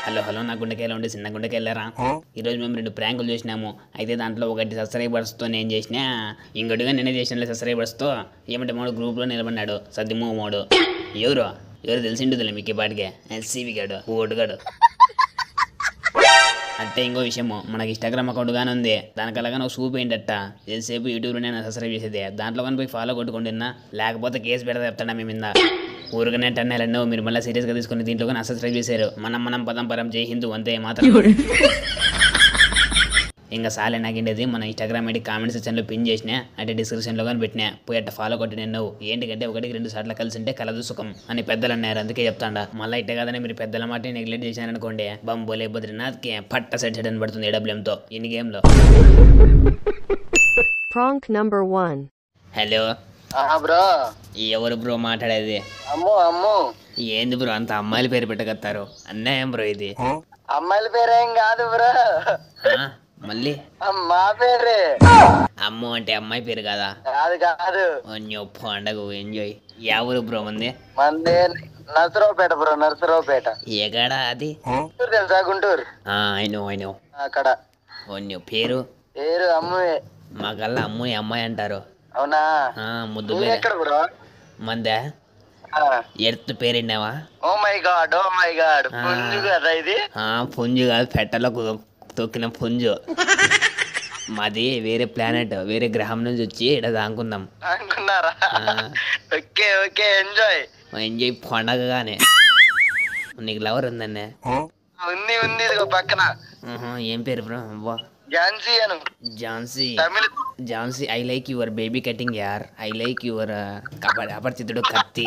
Hello hello నా గుండెకాయలు ఉండి చిన్న గుండెకాయలరా ఈరోజు మేము రెండు ప్రాంకులు చూసినాము అయితే దాంట్లో ఒకటి సబ్స్క్రైబర్స్తో నేను చేసిన ఇంకొకటిగా నేనే చేసిన సబ్స్క్రైబర్స్తో ఏమంటే మూడు గ్రూప్లో నిలబడినాడు సద్దిమూ మూడు ఎవరు ఎవరు తెలిసిండుదిలే మీకు ఈ పాటికే ఎస్సీవి గాడు ఓటుగాడు అంటే ఇంకో విషయము మనకి ఇన్స్టాగ్రామ్ అకౌంట్ గానే ఉంది దానికల్లా నువ్వు సూప్ ఏంటట్ట ఎంతసేపు యూట్యూబ్లో నేను సబ్స్క్రైబ్ చేసేది దాంట్లో కానీ పోయి ఫాలో కొట్టుకుంటున్నా లేకపోతే కేసు పెడతా చెప్తాడా మీ మీద ఊరికనే టన్నెలన్నో మీరు మళ్ళీ సీరియస్గా తీసుకుని దీంట్లో కానీ సబ్స్క్రైబ్ చేశారు మనం మనం పదం పరం జై హిందూ అంతే మాత్రం ఇంకా సాలే నాకిండేది మన ఇన్స్టాగ్రామ్ ఐడి కామెంట్ సెక్షన్లో పిన్ చేసిన అంటే డిస్క్రిప్షన్లో కానీ పెట్టినా పోయి అట్ట ఫాలో కొట్టి నేను ఏంటికంటే ఒకటికి రెండు సార్లు కలిసి ఉంటే కలదు సుఖం అని పెద్దలు అన్నారు అందుకే చెప్తాండా మళ్ళీ ఇట్ట కాదని మీరు పెద్దల మాట నెగ్లెక్ట్ చేశారనుకోండి బంబోలే బద్రీనాథ్కి పట్ట సెట్ సెట్ అని పడుతుంది ఏడబ్ల్యూఎంతో ఇన్ని గేమ్లో Prank number one. Hello bro ఎవరు బ్రో మాట్లాడేది అమ్ము అమ్ము ఏంది బ్రో అంత అమ్మాయిల పేరు పెట్టగత్తారు అన్యాయం బ్రో ఇది అమ్మాయిల పేరేం కాదు బ్రో ఆ? మళ్ళీ మా పేరే అమ్ము అంటే అమ్మాయి పేరు కదా కాదు కాదు అన్యో పండగ ఎంజాయ్ ఎవరు బ్రో మంది మంది నర్సరావుపేట బ్రో నర్సరావుపేట ఎగడా అది గుంటూరు తెలుసా గుంటూరు అయినో అయినో అక్కడ అన్యో పేరు పేరు అమ్మువే మా కల్లా అమ్మాయి అమ్మాయి అంటారు అవునా ఆ, ముద్దు నువ్వు పేరు ఎక్కడ బ్రో మందే ఎర్త్ పేరున్నావా oh my God oh my God పుంజు కదా ఇది ఆ, పుంజు కాదు పెట్టలో కు- తొక్కిన పుంజు మాది వేరే ప్లానెట్ వేరే గ్రహం నుంచి వచ్చి ఇక్కడ దానుకుందాం అనుకున్నారా ఆ. ఓకే ఓకే ఎంజాయ్ ఎంజాయ్ పండగగానే నీకు లవర్ ఉందన్నే ఉంది ఉంది ఇదిగో పక్కన ఆహా, ఏం పేరు బ్రో అవ్వా ఝాన్సీ అను ఝాన్సీ తమిళ Jhansi I like your baby cutting యార్ ఐ లైక్ యువర్ అపరిచితుడు కత్తి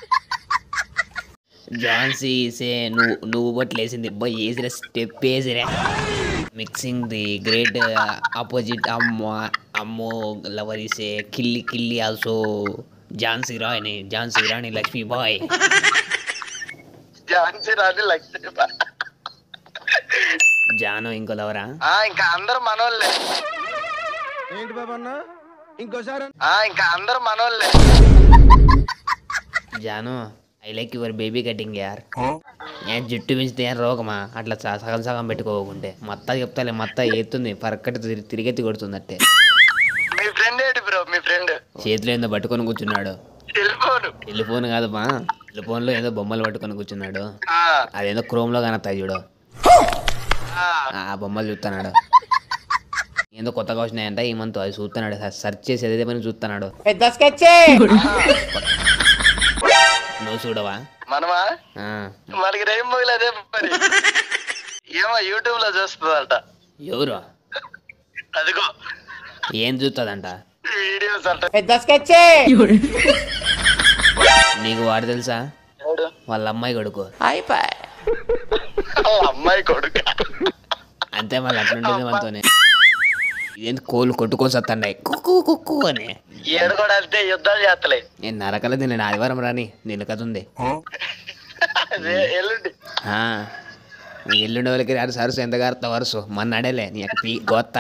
ఝాన్సీ సే నువ్వు నువ్వు బొట్లు వేసింది బో వేసిరా స్టెప్ వేసిరా మిక్సింగ్ ది గ్రేట్ ఆపోజిట్ అమ్మో అమ్మో లవర్ ఇసే కిల్లి కిల్లి ఆల్సో ఝాన్సీ రాయ్ ఝాన్సీ రాణి లక్ష్మీ బాయ్ ఝాన్సీ రాని లక్ష్మి జాను ఇంకో లవరా ఆ ఇంకా అందరు మనోళ్ళే ఏంటి బాబు అన్న ఇంకోసారి ఆ ఇంకా అందరు మనోళ్ళే Janu I like your baby cutting యార్ నేను జుట్టు పెంచితే ఏం రోగమా అట్లా స- సగం సగం పెట్టుకోకుంటే మొత్తం చెప్తాలే మొత్తం ఎత్తుంది పరక్కటి తిరిగి తిరిగెత్తి కొడుతుందట్టే మీ ఫ్రెండ్ ఏంటి బ్రో మీ ఫ్రెండ్ చేతిలో ఏందో పట్టుకొని కూర్చున్నాడు టెలిఫోన్ టెలిఫోన్ కాదు మా టెలిఫోన్లో ఏదో బొమ్మలు పట్టుకొని కూర్చున్నాడు ఆ, అదేదో క్రోమ్లో కనత్తాయి చూడు ఆ, ఆ బొమ్మలు చూస్తున్నాడు ఏందో కొత్తగా వచ్చినాయంట ఈ మంత్ అది చూస్తున్నాడు సెర్చ్ చేసి ఏదైతే పని చూస్తున్నాడు నువ్వు చూడవా మనమా ఆ. మనకి రెయిన్బోలు అదే పని ఏమో యూట్యూబ్ లో చూస్తుందంట ఎవరు అదిగో ఏం చూస్తుందంట వీడియోస్ అంట నీకు వాడు తెలుసా ఎవడు? వాళ్ళ అమ్మాయి కొడుకు వాళ్ళ అమ్మాయి కొడుక అంతే మళ్ళీ అట్లుంటుంది మనతోనే ఇదేంటి కోళ్ళు కొట్టుకొని సత్తండాయి కుక్కు కుక్కు అని ఏడు కూడా అంతే యుద్ధాలు చేస్తలే నేను నరకలేదు నేను ఆదివారం రాని నేను కథ ఉంది అదే ఎల్లుండి ఆ, నీ ఎల్లుండి వాళ్ళకి రాడు సరుసు ఎంత గారుతా వరుసు మన అడేలే నీ యొక్క పీ గోత్త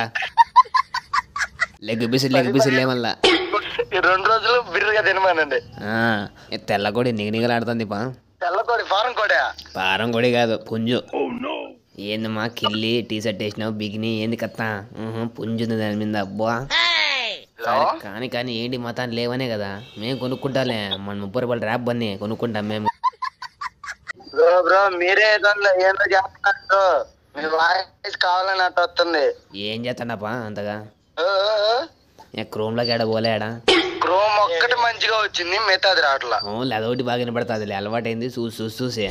లెగ్ బిసిల్ లెగ్ బిసిల్ మళ్ళా ఈ రెండు రోజులు బిర్రుగా తినమానండి ఆ, ఈ తెల్ల కొడి నిగనిగలాడుతుంది పా తెల్లకోడి ఫారం కోడా పారం కొడి కాదు పుంజు ఏందమ్మా కిల్లి టీ షర్ట్ వేసినావు బిగిని ఏంది కత్త ఉహు, పుంజుంది దాని మీద అబ్బా కానీ- కానీ కానీ ఏంటి మతాన్ని లేవనే కదా మేము కొనుక్కుంటాలే మన ముప్పై రూపాయలు ర్యాప్ బన్నీ కొనుక్కుంటాం మేము బ్రో బ్రో మీరే ఏదో ఏందో చేస్తున్నారు మీ వాయిస్ కావాలని అట్ట వస్తుంది ఏం చేస్తాడప్పా అంతగా ఓ, ఓ, ఓ. ఏ క్రోమ్లోకి ఆడ పోలేడా క్రోమ్ ఒక్కటి మంచిగా వచ్చింది మిగతాది రావట్లా అవును అదొకటి బాగా వినపడుతుంది అలవాటైంది చూసి చూసి చూసి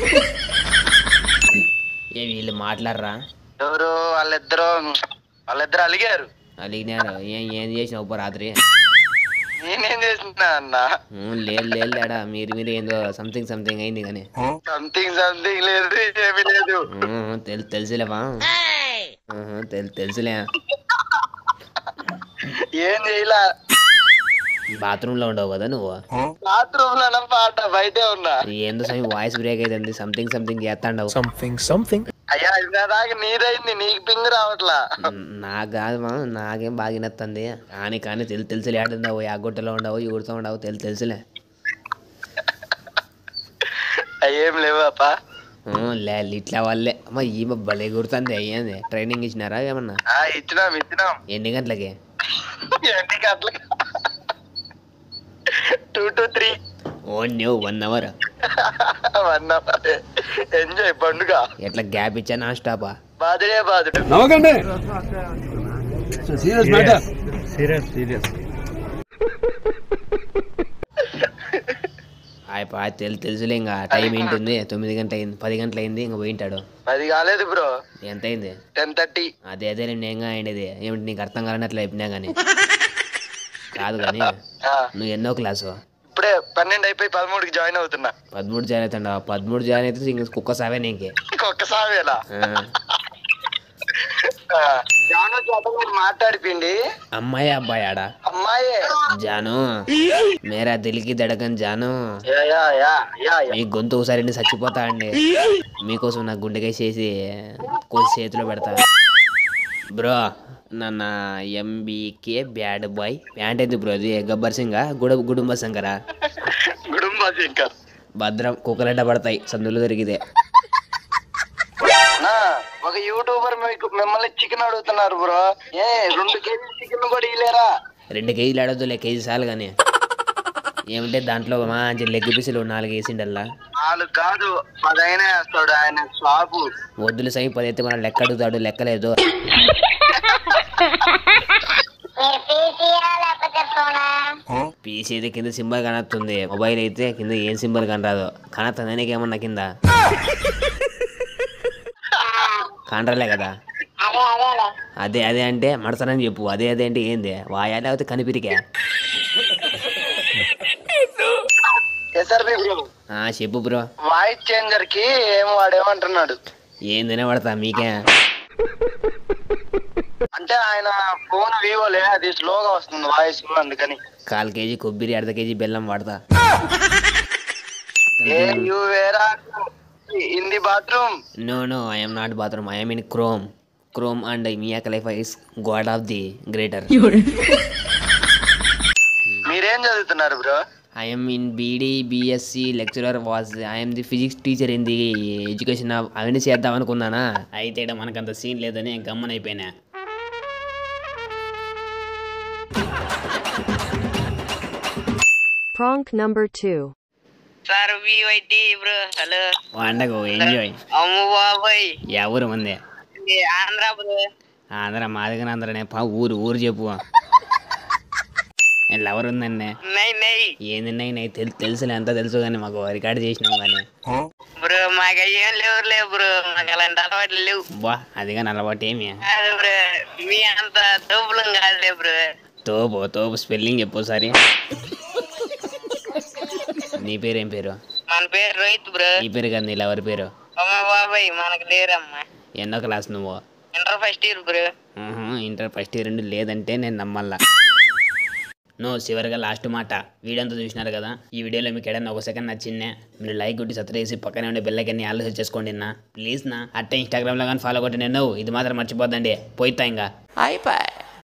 ఏ వీళ్ళు మాట్లాడరా ఎవరు వాళ్ళిద్దరు వాళ్ళిద్దరు అలిగారు అలిగినారు ఏం ఏం చేసిన ఉప్పు రాత్రి నేనేం చేసిన అన్న ఊ, లేదు లేదు లేడా మీరు మీరు ఏందో సంథింగ్ సంథింగ్ అయింది కానీ సంథింగ్ సంథింగ్ లేదు ఏమీ లేదు ఊ, తెలు తెలుసులేవా ఊహు, తెలు తెలుసులే ఏం చేయలే బాత్రూంలో ఉండవు కదా నువ్వు బాత్రూమ్ లో పాట బయటే ఉన్నా ఏందో సమయం వాయిస్ బ్రేక్ అవుతుంది సంథింగ్ సంథింగ్ చేస్తాండవు సంథింగ్ సంథింగ్ అయ్యా ఇందాక నీదైంది నీకు పింగ్ రావట్లా నాకు కాదు మా నాకేం బాగా వినత్తుంది కానీ కానీ తెలు తెలుసులే ఆడుండవు ఆ గుట్టలో ఉండవు ఈ గుడితో ఉండవు తెలు తెలుసులే అయ్యేం లేవు అప్ప లే ఇట్లా వాళ్ళే అమ్మ ఈమె భలే గుర్తుంది అయ్యింది ట్రైనింగ్ ఇచ్చినారా ఏమన్నా ఆ, ఇచ్చినాం ఇచ్చినాం ఎన్ని గంటలకి ఎన్ని గంటలకు టూ టు త్రీ ఓ న్యూ one hour one hour enjoy పండుగ ఎట్లా గ్యాప్ ఇచ్చా నాన్ స్టాపా బాధుడే బాధుడు నవ్వకండి సీరియస్ మ్యాటర్ అయిపో తెలు తెలుసులే ఇంకా టైం ఏంటుంది తొమ్మిది గంటల అయింది పది గంటలు అయింది ఇంకా పోయింటాడు అది కాలేదు బ్రో ఎంత అయింది టెన్ థర్టీ అదే అదే నేను ఏంగా అయింది ఏమిటి నీకు అర్థం కాలనట్లు అయిపోయినా కానీ కాదు కానీ నువ్వు ఎన్నో క్లాసు ఇప్పుడే పన్నెండు అయిపోయి పదమూడుకి జాయిన్ అవుతున్నా పదమూడు జాయిన్ అవుతాడు పదమూడు జాయిన్ అయితే ఇంక కుక్క సావే నీకే ఒక్కసారిలా ఆ. జాను చేత మాట్లాడిపిండి అమ్మాయి అబ్బాయి ఆడా అమ్మాయే జాను మేరా దిల్కి దడకన్ జాను యా యా యా యా యా. మీ గొంతు ఒకసారి చచ్చిపోతా అండి మీకోసం నా గుండెకాయ చేసి కోసి చేతిలో పెడతా బ్రో నన్న ఎంబీకే బ్యాడ్ బాయ్ ప్యాంట్ ఎందుకు బ్రో అది గబ్బర్ సింగ్ గుడ గుడుంబ శంకరా గుడుంబ శంకర్ భద్రం కుక్కలెడ్డ పడతాయి సందులు దొరికితే నా, ఒక యూట్యూబర్ మీకు మిమ్మల్ని చికెన్ అడుగుతున్నారు బ్రో ఏ రెండు కేజీ చికెన్ కూడా ఇలేరా రెండు కేజీలు ఆడొద్దులే కేజీ చాలు కానీ ఏమంటే దాంట్లో మంచి లెగ్ పీసులు నాలుగు వేసిండల్లా నాలుగు కాదు పదైనా వేస్తాడు ఆయన షాపు వద్దులు సై పది ఎత్తుకున్న లెక్క అడుగుతాడు లెక్కలేదు పీసీ అయితే కింద సింబల్ కనొస్తుంది మొబైల్ అయితే కింద ఏం సింబల్ కనరాదు కనొస్తుంది నీకేమన్నా కింద కానరాలే కదా అదే అదే అంటే మడతానని చెప్పు అదే అదే అంటే ఏంది వాయా లేకపోతే కనిపిరికే ఎస్ఆర్బి బ్రో ఆ, చెప్పు బ్రో వాయిస్ చేంజర్ కి ఏం వాడేమంటున్నాడు ఏందనే పడతా మీకే అంటే ఆయన ఫోన్ వివోలే అది స్లోగా వస్తుంది వాయిస్ అందుకని కాల్ కేజీ కొబ్బరి అర్ధ కేజీ బెల్లం వాడతా are you where in the bathroom no no I'm not bathroom I'm in chrome chrome and Mia Khalifa is God of the greater మీరేం చదువుతున్నారు bro I'm in BD BSc lecturer was I'm the physics teacher in the education అవన్నీ చేద్దాం అనుకున్నానా అయితే ఈడ మనకంత scene లేదని గమ్మనైపోయినా Prank number two. సార్ వివైటి బ్రో హలో పండగ ఎంజాయ్ అమ్ము బాబాయ్ ఎవరు మంది ఇది ఆంధ్ర బ్రో ఆంధ్ర మా దగ్గర ఆంధ్రనే పా ఊరు ఊరు చెప్పు ఎవరు ఉందండి నై నై ఏంది నాకు తెలు తెలుసులే అంతా తెలుసు కానీ మాకు రికార్డ్ చేసినాం కానీ బ్రో మాకు ఏం లేవు లేవు బ్రో మాకు అలాంటి అలవాట్లు లేవు బా అదిగా అలవాటు ఏమి కాదు బ్రో మీ అంత తోపులం కాదులే బ్రో తోపు తోపు స్పెల్లింగ్ చెప్పు సరే నీ పేరు ఏం పేరు మన పేరు రోహిత్ బ్రో నీ పేరు కదా నీళ్ళు ఎవరి పేరు అమ్మ బాబాయ్ మనకు లేరమ్మా ఎన్నో క్లాస్ నువ్వు ఇంటర్ ఫస్ట్ ఇయర్ బ్రో ఆహా, ఇంటర్ ఫస్ట్ ఇయర్ రెండు లేదంటే నేను నమ్మల్లా నో చివరిగా లాస్ట్ మాట వీడియో అంతా చూసినారు కదా ఈ వీడియోలో మీకు ఏదైనా ఒక సెకండ్ నచ్చిందే మీరు లైక్ కొట్టి సబ్స్క్రైబ్ చేసి పక్కనే ఉండే బెల్లకన్ని ఆలోచన చేసుకోండి నా ప్లీజ్ నా అట్టే ఇన్స్టాగ్రామ్లో కానీ ఫాలో కొట్టి నేను ఇది మాత్రం మర్చిపోద్దండి పోయితా ఇంకా అయిపోయి